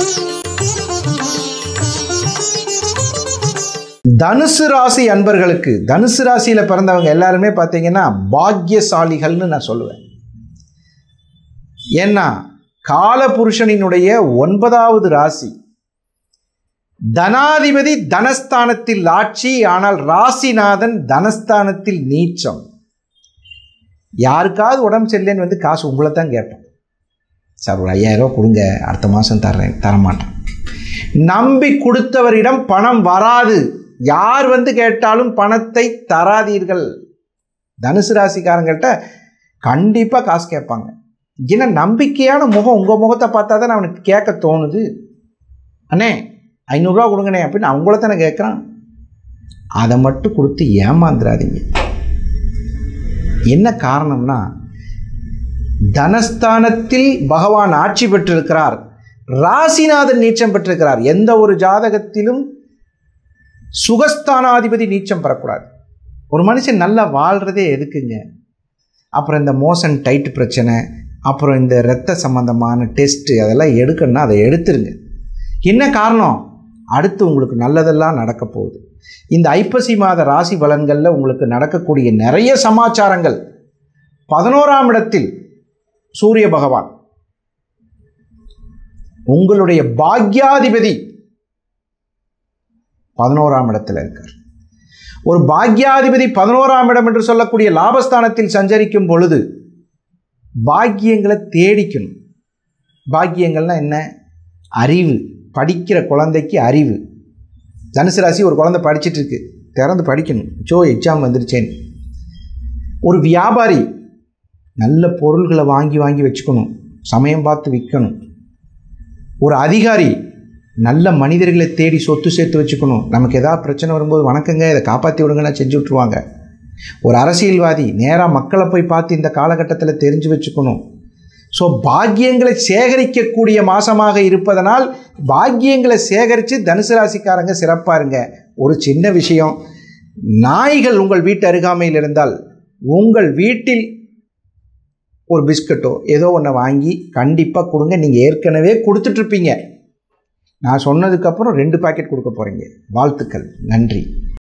தனுசு ராசி அன்பர்களுக்கு தனுசு ராசியில் பிறந்தவங்க எல்லாருமே பார்த்தீங்கன்னா பாக்கியசாலிகள்னு நான் சொல்லுவேன் ஏன்னா காலபுருஷனினுடைய ஒன்பதாவது ராசி தனாதிபதி தனஸ்தானத்தில் ஆட்சி ஆனால் ராசிநாதன் தனஸ்தானத்தில் நீச்சம் யாருக்காவது உடம்பு சரியில்லைன்னு வந்து காசு உங்களை தான் கேட்பேன் சார் ஒரு ஐயாயிரம் ரூபா கொடுங்க அடுத்த மாதம் தர்றேன் தரமாட்டேன் நம்பி கொடுத்தவரிடம் பணம் வராது யார் வந்து கேட்டாலும் பணத்தை தராதீர்கள் தனுசு ராசிக்காரங்கள்ட்ட கண்டிப்பாக காசு கேட்பாங்க ஏன்னா நம்பிக்கையான முகம் உங்கள் முகத்தை பார்த்தா தான் அவனுக்கு கேட்க தோணுது அண்ணே ஐநூறுரூவா கொடுங்கண்ணே அப்படின்னு அவங்கள தானே கேட்குறான் அதை மட்டும் கொடுத்து ஏமாந்துடாதீங்க என்ன காரணம்னா தனஸ்தானத்தில் பகவான் ஆட்சி பெற்றிருக்கிறார் ராசிநாதன் நீச்சம் பெற்றிருக்கிறார் எந்த ஒரு ஜாதகத்திலும் சுகஸ்தானாதிபதி நீச்சம் பெறக்கூடாது ஒரு மனுஷன் நல்லா வாழ்கிறதே எதுக்குங்க அப்புறம் இந்த மோஷன் டைட் பிரச்சனை அப்புறம் இந்த இரத்த சம்பந்தமான டெஸ்ட்டு அதெல்லாம் எடுக்கணும்னா அதை எடுத்துருங்க என்ன காரணம் அடுத்து உங்களுக்கு நல்லதெல்லாம் நடக்க போகுது இந்த ஐப்பசி மாத ராசி பலன்களில் உங்களுக்கு நடக்கக்கூடிய நிறைய சமாச்சாரங்கள் பதினோராம் இடத்தில் சூரிய பகவான் உங்களுடைய பாக்யாதிபதி பதினோராம் இடத்துல இருக்கார் ஒரு பாக்யாதிபதி பதினோராம் இடம் என்று சொல்லக்கூடிய லாபஸ்தானத்தில் சஞ்சரிக்கும் பொழுது பாக்கியங்களை தேடிக்கணும் பாக்கியங்கள்னா என்ன அறிவு படிக்கிற குழந்தைக்கு அறிவு தனுசு ராசி ஒரு குழந்தை படிச்சிட்டு இருக்கு திறந்து படிக்கணும் ஜோ எக்ஸாம் வந்துருச்சேன்னு ஒரு வியாபாரி நல்ல பொருள்களை வாங்கி வாங்கி வச்சுக்கணும் சமயம் பார்த்து விற்கணும் ஒரு அதிகாரி நல்ல மனிதர்களை தேடி சொத்து சேர்த்து வச்சுக்கணும் நமக்கு ஏதாவது பிரச்சனை வரும்போது வணக்கங்க இதை காப்பாற்றி விடுங்கன்னா செஞ்சு விட்ருவாங்க ஒரு அரசியல்வாதி நேராக மக்களை போய் பார்த்து இந்த காலகட்டத்தில் தெரிஞ்சு வச்சுக்கணும் ஸோ பாக்கியங்களை சேகரிக்கக்கூடிய மாதமாக இருப்பதனால் பாக்கியங்களை சேகரித்து தனுசு ராசிக்காரங்க சிறப்பாக இருங்க ஒரு சின்ன விஷயம் நாய்கள் உங்கள் வீட்டு அருகாமையில் இருந்தால் உங்கள் வீட்டில் ஒரு பிஸ்கட்டோ ஏதோ ஒன்று வாங்கி கண்டிப்பாக கொடுங்க நீங்கள் ஏற்கனவே கொடுத்துட்ருப்பீங்க நான் சொன்னதுக்கப்புறம் ரெண்டு பாக்கெட் கொடுக்க போகிறீங்க வாழ்த்துக்கள் நன்றி